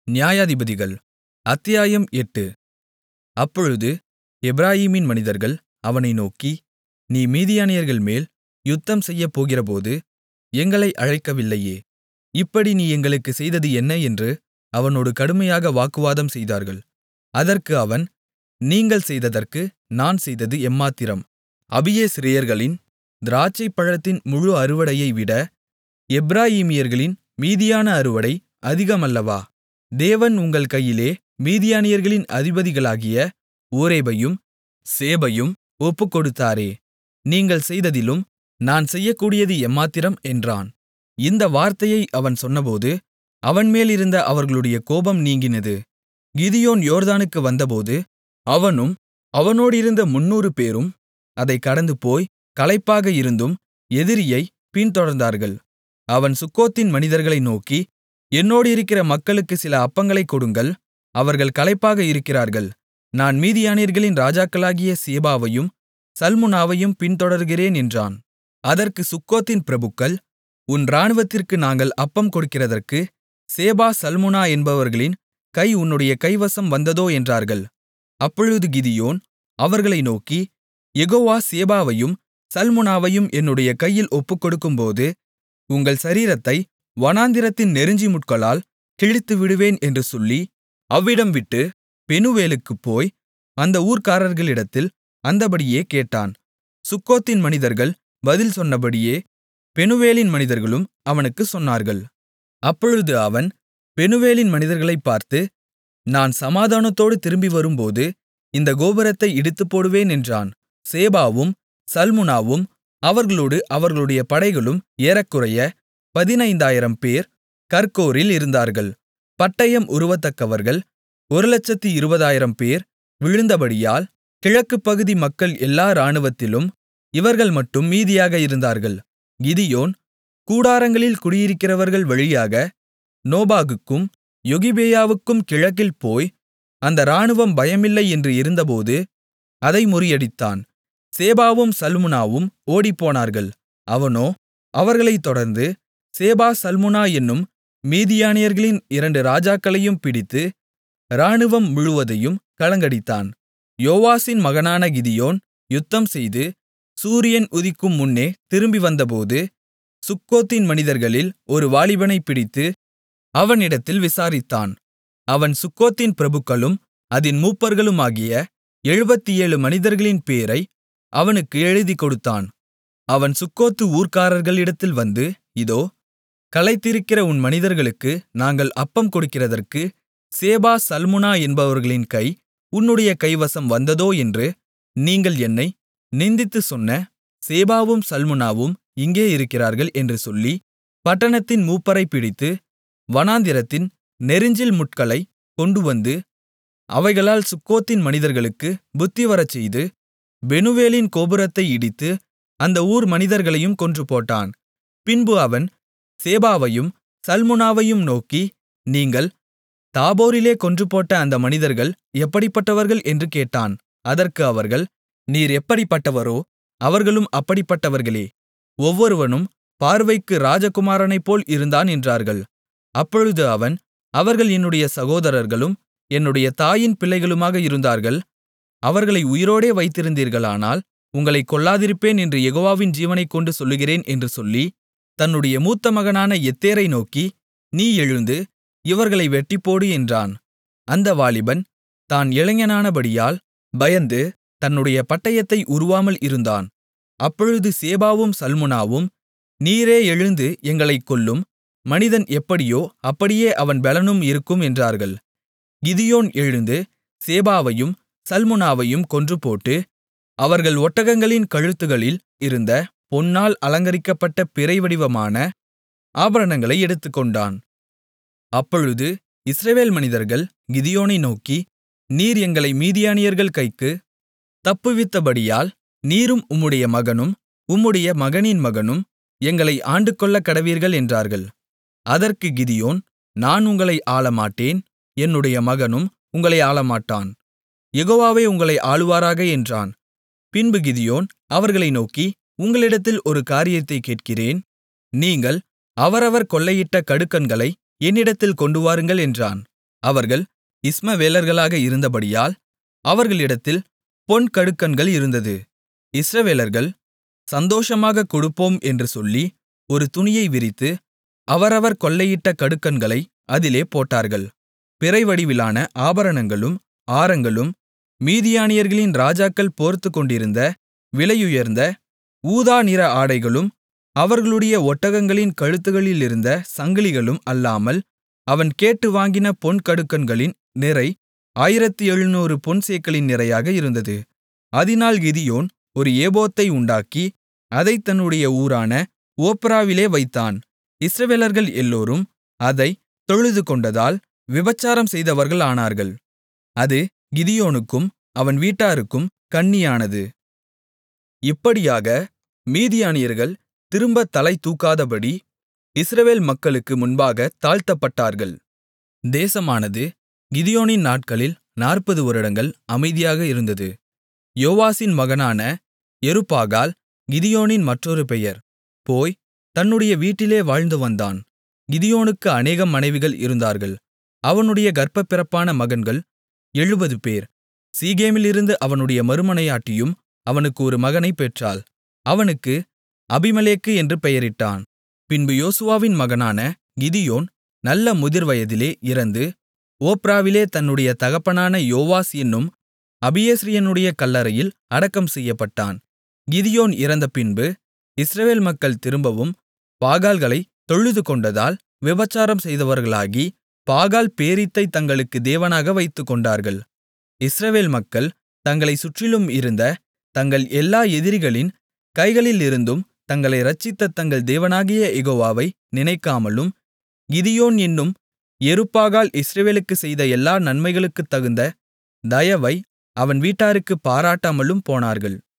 நியாயாதிபதிகள் அத்தியாயம் எட்டு அப்பொழுது எப்பிராயீமின் மனிதர்கள் அவனை நோக்கி நீ மீதியானியர்கள்மேல் யுத்தம் செய்யப்போகிறபோது எங்களை அழைக்கவில்லையே இப்படி நீ எங்களுக்குச் செய்தது என்ன என்று அவனோடு கடுமையாக வாக்குவாதம் செய்தார்கள் அதற்கு அவன் நீங்கள் செய்ததற்கு நான் செய்தது எம்மாத்திரம் அபியேஸ்ரியர்களின் திராட்சைப்பழத்தின் முழு அறுவடையைவிட எப்பிராயீமியர்களின் மீதியான அறுவடை அதிகமல்லவா தேவன் உங்கள் கையிலே மீதியானியர்களின் அதிபதிகளாகிய ஓரேபையும் சேபையும் ஒப்புக்கொடுத்தாரே நீங்கள் செய்ததிலும் நான் செய்யக்கூடியது எம்மாத்திரம் என்றான் இந்த வார்த்தையை அவன் சொன்னபோது அவன்மேலிருந்த அவர்களுடைய கோபம் நீங்கினது கிதியோன் யோர்தானுக்கு வந்தபோது அவனும் அவனோடிருந்த முந்நூறுபேரும் அதைக் கடந்துபோய் களைப்பாக இருந்தும் எதிரியைப் பின்தொடர்ந்தார்கள் அவன் சுக்கோத்தின் மனிதர்களை நோக்கி என்னோடிருக்கிற மக்களுக்குச் சில அப்பங்களைக் கொடுங்கள் அவர்கள் களைப்பாக இருக்கிறார்கள் நான் மீதியானியர்களின் ராஜாக்களாகிய சேபாவையும் சல்முனாவையும் பின்தொடர்கிறேன் என்றான் அதற்குச் சுக்கோத்தின் பிரபுக்கள் உன் இராணுவத்திற்கு நாங்கள் அப்பம் கொடுக்கிறதற்கு சேபா சல்முனா என்பவர்களின் கை உன்னுடைய கைவசம் வந்ததோ என்றார்கள் அப்பொழுது கிதியோன் அவர்களை நோக்கி யெகோவா சேபாவையும் சல்முனாவையும் என்னுடைய கையில் ஒப்புக்கொடுக்கும்போது உங்கள் சரீரத்தை வனாந்திரத்தின் நெரிஞ்சில்முட்களால் கிழித்துவிடுவேன் என்று சொல்லி அவ்விடம் விட்டு பெனூவேலுக்குப் போய் அந்த ஊர்க்காரர்களிடத்தில் அந்தபடியே கேட்டான் சுக்கோத்தின் மனிதர்கள் பதில் சொன்னபடியே பெனூவேலின் மனிதர்களும் அவனுக்குச் சொன்னார்கள் அப்பொழுது அவன் பெனூவேலின் மனிதர்களைப் பார்த்து நான் சமாதானத்தோடு திரும்பி வரும்போது இந்த கோபுரத்தை இடித்துப்போடுவேன் என்றான் சேபாவும் சல்முனாவும் அவர்களோடு அவர்களுடைய படைகளும் ஏறக்குறைய பதினைந்தாயிரம் பேர் கர்கோரில் இருந்தார்கள் பட்டயம் உருவத்தக்கவர்கள் ஒருலட்சத்து இருபதாயிரம் பேர் விழுந்தபடியால் கிழக்குப் பகுதி மக்கள் எல்லா இராணுவத்திலும் இவர்கள் மட்டும் மீதியாக இருந்தார்கள் கிதியோன் கூடாரங்களில் குடியிருக்கிறவர்கள் வழியாக நோபாகுக்கும் யொகிபேயாவுக்கும் கிழக்கில் போய் அந்த இராணுவம் பயமில்லை என்று இருந்தபோது அதை முறியடித்தான் சேபாவும் சல்முனாவும் ஓடிப்போனார்கள் அவனோ அவர்களைத் தொடர்ந்து சேபா சல்முனா என்னும் மீதியானியர்களின் இரண்டு ராஜாக்களையும் பிடித்து இராணுவம் முழுவதையும் கலங்கடித்தான் யோவாசின் மகனான கிதியோன் யுத்தம்செய்து சூரியன் உதிக்கும் முன்னே திரும்பி வந்தபோது சுக்கோத்தின் மனிதர்களில் ஒரு வாலிபனைப் பிடித்து அவனிடத்தில் விசாரித்தான் அவன் சுக்கோத்தின் பிரபுக்களும் அதின் மூப்பர்களுமாகிய எழுபத்தேழு மனிதர்களின் பேரை அவனுக்கு எழுதிக் கொடுத்தான் அவன் சுக்கோத்து ஊர்க்காரர்களிடத்தில் வந்து இதோ களைத்திருக்கிற உன் மனிதர்களுக்கு நாங்கள் அப்பம் கொடுக்கிறதற்கு சேபா சல்முனா என்பவர்களின் கை உன்னுடைய கைவசம் வந்ததோ என்று நீங்கள் என்னை நிந்தித்துச் சொன்ன சேபாவும் சல்முனாவும் இங்கே இருக்கிறார்கள் என்று சொல்லி பட்டணத்தின் மூப்பரைப் பிடித்து வனாந்திரத்தின் நெரிஞ்சில் முட்களைக் கொண்டுவந்து அவைகளால் சுக்கோத்தின் மனிதர்களுக்கு புத்திவரச்செய்து பெனுவேலின் கோபுரத்தை இடித்து அந்த ஊர் மனிதர்களையும் கொன்றுபோட்டான் பின்பு அவன் சேபாவையும் சல்முனாவையும் நோக்கி நீங்கள் தாபோரிலே கொன்றுபோட்ட அந்த மனிதர்கள் எப்படிப்பட்டவர்கள் என்று கேட்டான் அதற்கு அவர்கள் நீர் எப்படிப்பட்டவரோ அவர்களும் அப்படிப்பட்டவர்களே ஒவ்வொருவனும் பார்வைக்கு ராஜகுமாரனைப்போல் இருந்தான் என்றார்கள் அப்பொழுது அவன் அவர்கள் என்னுடைய சகோதரர்களும் என்னுடைய தாயின் பிள்ளைகளுமாக இருந்தார்கள் அவர்களை உயிரோடே வைத்திருந்தீர்களானால் உங்களைக் கொல்லாதிருப்பேன் என்று யெகோவாவின் ஜீவனைக் கொண்டு சொல்லுகிறேன் என்று சொல்லி தன்னுடைய மூத்த மகனான எத்தேரை நோக்கி நீ எழுந்து இவர்களை வெட்டிப்போடு என்றான் அந்த வாலிபன் தான் இளைஞனானபடியால் பயந்து தன்னுடைய பட்டயத்தை உருவாமல் இருந்தான் அப்பொழுது சேபாவும் சல்முனாவும் நீரே எழுந்து எங்களைக் கொல்லும் மனிதன் எப்படியோ அப்படியே அவன் பெலனும் இருக்கும் என்றார்கள் கிதியோன் எழுந்து சேபாவையும் சல்முனாவையும் கொன்றுபோட்டு அவர்கள் ஒட்டகங்களின் கழுத்துகளில் இருந்த பொன்னால் அலங்கரிக்கப்பட்ட பிறை வடிவமான ஆபரணங்களை எடுத்துக்கொண்டான் அப்பொழுது இஸ்ரவேல் மனிதர்கள் கிதியோனை நோக்கி நீர் எங்களை மீதியானியர்கள் கைக்கு தப்புவித்தபடியால் நீரும் உம்முடைய மகனும் உம்முடைய மகனின் மகனும் எங்களை ஆண்டுகொள்ளக் கடவீர்கள் என்றார்கள் அதற்கு கிதியோன் நான் உங்களை ஆளமாட்டேன் என்னுடைய மகனும் உங்களை ஆளமாட்டான் யெகோவாவே உங்களை ஆளுவாராக என்றான் பின்பு கிதியோன் அவர்களை நோக்கி உங்களிடத்தில் ஒரு காரியத்தைக் கேட்கிறேன் நீங்கள் அவரவர் கொள்ளையிட்ட கடுக்கன்களை என்னிடத்தில் கொண்டுவாருங்கள் என்றான் அவர்கள் இஸ்மவேலர்களாக இருந்தபடியால் அவர்களிடத்தில் பொன் கடுக்கன்கள் இருந்தது இஸ்ரவேலர்கள் சந்தோஷமாகக் கொடுப்போம் என்று சொல்லி ஒரு துணியை விரித்து அவரவர் கொள்ளையிட்ட கடுக்கன்களை அதிலே போட்டார்கள் பிறைவடிவிலான ஆபரணங்களும் ஆரங்களும் மீதியானியர்களின் ராஜாக்கள் போர்த்துக்கொண்டிருந்த விலையுயர்ந்த ஊதா நிற ஆடைகளும் அவர்களுடைய ஒட்டகங்களின் கழுத்துகளிலிருந்த சங்கிலிகளும் அல்லாமல் அவன் கேட்டு வாங்கின பொன் கடுக்கன்களின் நிறை ஆயிரத்து எழுநூறு பொன் சேக்கலின் நிறையாக இருந்தது அதினால் கிதியோன் ஒரு ஏபோத்தை உண்டாக்கி அதைத் தன்னுடைய ஊரான ஒப்ராவிலே வைத்தான் இஸ்ரவேலர்கள் எல்லோரும் அதைத் தொழுதுகொண்டதால் விபசாரம் செய்தவர்கள் ஆனார்கள் அது கிதியோனுக்கும் அவன் வீட்டாருக்கும் கண்ணியானது இப்படியாக மீதியானியர்கள் திரும்பத் தலை தூக்காதபடி இஸ்ரவேல் மக்களுக்கு முன்பாகத் தாழ்த்தப்பட்டார்கள் தேசமானது கிதியோனின் நாட்களில் நாற்பது வருடங்கள் அமைதியாக இருந்தது யோவாசின் மகனான யெருபாகால் கிதியோனின் மற்றொரு பெயர் போய் தன்னுடைய வீட்டிலே வாழ்ந்து வந்தான் கிதியோனுக்கு அநேகம் மனைவிகள் இருந்தார்கள் அவனுடைய கர்ப்பப்பிறப்பான மகன்கள் எழுபது பேர் சீகேமிலிருந்து அவனுடைய மறுமனையாட்டியும் அவனுக்கு ஒரு மகனைப் பெற்றாள் அவனுக்கு அபிமெலேக்கு என்று பெயரிட்டான் பின்பு யோசுவாவின் மகனான கிதியோன் நல்ல முதிர்வயதிலே இறந்து ஓப்ராவிலே தன்னுடைய தகப்பனான யோவாஸ் என்னும் அபியேஸ்ரியனுடைய கல்லறையில் அடக்கம் செய்யப்பட்டான் கிதியோன் இறந்தபின்பு இஸ்ரவேல் மக்கள் திரும்பவும் பாகால்களைத் தொழுதுகொண்டதால் விபசாரம் செய்தவர்களாகி பாகால் பேரீத்தை தங்களுக்கு தேவனாக வைத்துக்கொண்டார்கள் இஸ்ரவேல் மக்கள் தங்களைச் சுற்றிலும் இருந்த தங்கள் எல்லா எதிரிகளின் கைகளிலிருந்தும் தங்களை இரட்சித்த தங்கள் தேவனாகிய யெகோவாவை நினைக்காமலும் கிதியோன் என்னும் யெருபாகால் இஸ்ரவேலுக்குச் செய்த எல்லா நன்மைகளுக்குத் தகுந்த தயவை அவன் வீட்டாருக்குப் பாராட்டாமலும் போனார்கள்